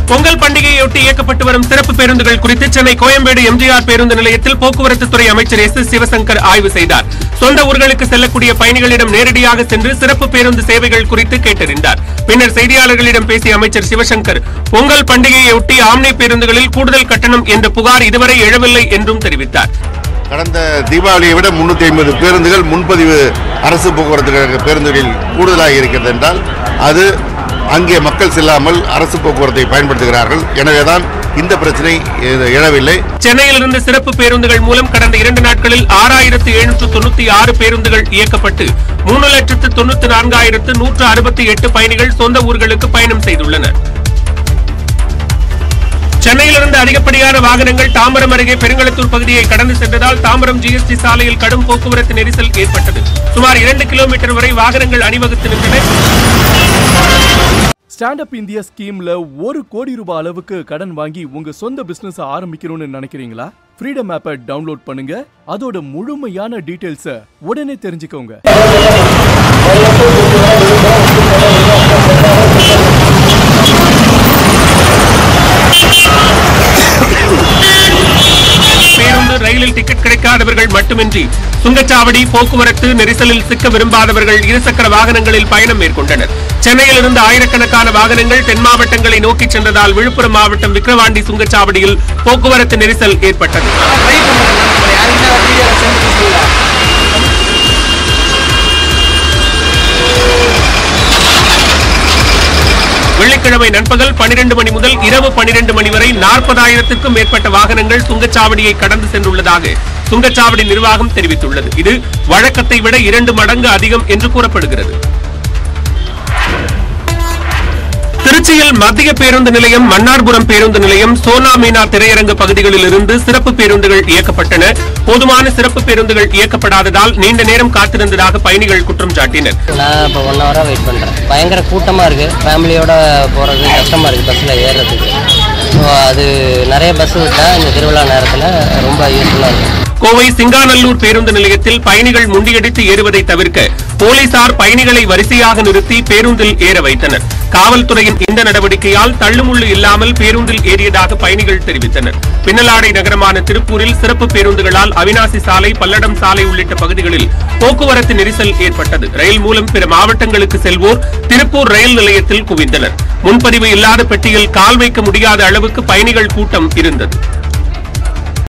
பொங்கல் பண்டிகையொட்டி இயக்கப்பட்டு வரும் சிறப்பு பேருந்துகள் குறித்து சென்னை கோயம்பேடு எம்ஜிஆர் பேருந்து நிலையத்தில் போக்குவரத்து துறை அமைச்சர் எஸ் எஸ் சிவசங்கர் ஆய்வு செய்தார் சொந்த ஊர்களுக்கு செல்லக்கூடிய பயணிகளிடம் நேரடியாக சென்று சிறப்பு பேருந்து சேவைகள் குறித்து கேட்டறிந்தார் பின்னர் செய்தியாளர்களிடம் பேசிய அமைச்சர் சிவசங்கர் பொங்கல் பண்டிகையொட்டி ஆம்னி பேருந்துகளில் கூடுதல் கட்டணம் என்ற புகார் இதுவரை எழவில்லை என்றும் தெரிவித்தார் கடந்த தீபாவளியை விட முன்னூத்தி ஐம்பது பேருந்துகள் முன்பதிவு அரசு போக்குவரத்து கழக பேருந்துகளில் கூடுதலாக இருக்கிறது என்றால் அது அங்கே மக்கள் செல்லாமல் அரசு போக்குவரத்தை பயன்படுத்துகிறார்கள் எனவேதான் இந்த பிரச்சனை எ- எழவில்லை சென்னையிலிருந்து சிறப்பு பேருந்துகள் மூலம் கடந்த இரண்டு நாட்களில் ஆறாயிரத்து எழுநூற்று தொண்ணூத்தி ஆறு பேருந்துகள் இயக்கப்பட்டு மூணு லட்சத்து தொண்ணூத்தி நான்காயிரத்து நூற்று அறுபத்தி எட்டு பயணிகள் சொந்த ஊர்களுக்கு பயணம் செய்துள்ளனர் சென்னையிலிருந்து அதிகப்படியான வாகனங்கள் தாம்பரம் அருகே பெருங்களத்தூர் பகுதியை கடந்து சென்றதால் தாம்பரம் ஜிஎஸ்டி சாலையில் கடும் போக்குவரத்து நெரிசல் ஏற்பட்டது சுமார் இரண்டு கிலோமீட்டர் வரை வாகனங்கள் அணிவகுத்து நின்றன ஸ்டாண்ட் அப் இந்தியா ஸ்கீம்ல ஒரு கோடி ரூபாய் அளவுக்கு கடன் வாங்கி உங்க சொந்த பிசினஸ் ஆரம்பிக்கணும்னு நினைக்கிறீங்களா ஃப்ரீடம் ஆப்பை டவுன்லோட் பண்ணுங்க அதோட முழுமையான டீடைல்ஸ உடனே தெரிஞ்சுக்கோங்க பேருந்து ரயிலில் டிக்கெட் கிடைக்காதவர்கள் மட்டுமின்றி சுங்கச்சாவடி போக்குவரத்து நெரிசலில் சிக்க விரும்பாதவர்கள் இருசக்கர வாகனங்களில் பயணம் மேற்கொண்டனர் சென்னையிலிருந்து ஆயிரக்கணக்கான வாகனங்கள் தென் மாவட்டங்களை நோக்கி சென்றதால் விழுப்புரம் மாவட்டம் விக்கிரவாண்டி சுங்கச்சாவடியில் போக்குவரத்து நெரிசல் ஏற்பட்டது வெள்ளிக்கிழமை நண்பகல் 12 மணி முதல் இரவு 12 மணி வரை நாற்பதாயிரத்திற்கும் மேற்பட்ட வாகனங்கள் சுங்கச்சாவடியை கடந்து சென்றுள்ளதாக சுங்கச்சாவடி நிர்வாகம் தெரிவித்துள்ளது இது வழக்கத்தை விட இரண்டு மடங்கு அதிகம் என்று கூறப்படுகிறது திருச்சியில் மத்திய பேருந்து நிலையம் மன்னார்புரம் பேருந்து நிலையம் சோனா மீனா திரையரங்கு பகுதிகளில் இருந்து சிறப்பு பேருந்துகள் இயக்கப்பட்டன போதுமான சிறப்பு பேருந்துகள் இயக்கப்படாததால் நீண்ட நேரம் காத்திருந்ததாக பயணிகள் குற்றம் சாட்டினர் நான் இப்போ ஒன் ஹவராக வெயிட் பண்ணுறேன் பயங்கர கூட்டமாக இருக்குது ஃபேமிலியோட போகிறது கஷ்டமாக இருக்குது பஸ்ஸில் ஏறுறதுக்கு ஸோ அது நிறைய பஸ் விட்டால் இந்த திருவிழா நேரத்தில் ரொம்ப யூஸ்ஃபுல்லாக இருக்கும் கோவை சிங்காநல்லூர் பேருந்து நிலையத்தில் பயணிகள் முண்டியடித்து ஏறுவதை தவிர்க்க போலீசார் பயணிகளை வரிசையாக நிறுத்தி பேருந்தில் ஏற வைத்தனர் காவல்துறையின் இந்த நடவடிக்கையால் தள்ளுமுள்ளு இல்லாமல் பேருந்தில் ஏறியதாக பயணிகள் தெரிவித்தனர் பின்னலாடை நகரமான திருப்பூரில் சிறப்பு பேருந்துகளால் அவினாசி சாலை பல்லடம் சாலை உள்ளிட்ட பகுதிகளில் போக்குவரத்து நெரிசல் ஏற்பட்டது ரயில் மூலம் பிற மாவட்டங்களுக்கு செல்வோர் திருப்பூர் ரயில் நிலையத்தில் குவிந்தனர் முன்பதிவு இல்லாத பெட்டியில் கால் வைக்க முடியாத அளவுக்கு பயணிகள் கூட்டம் இருந்தது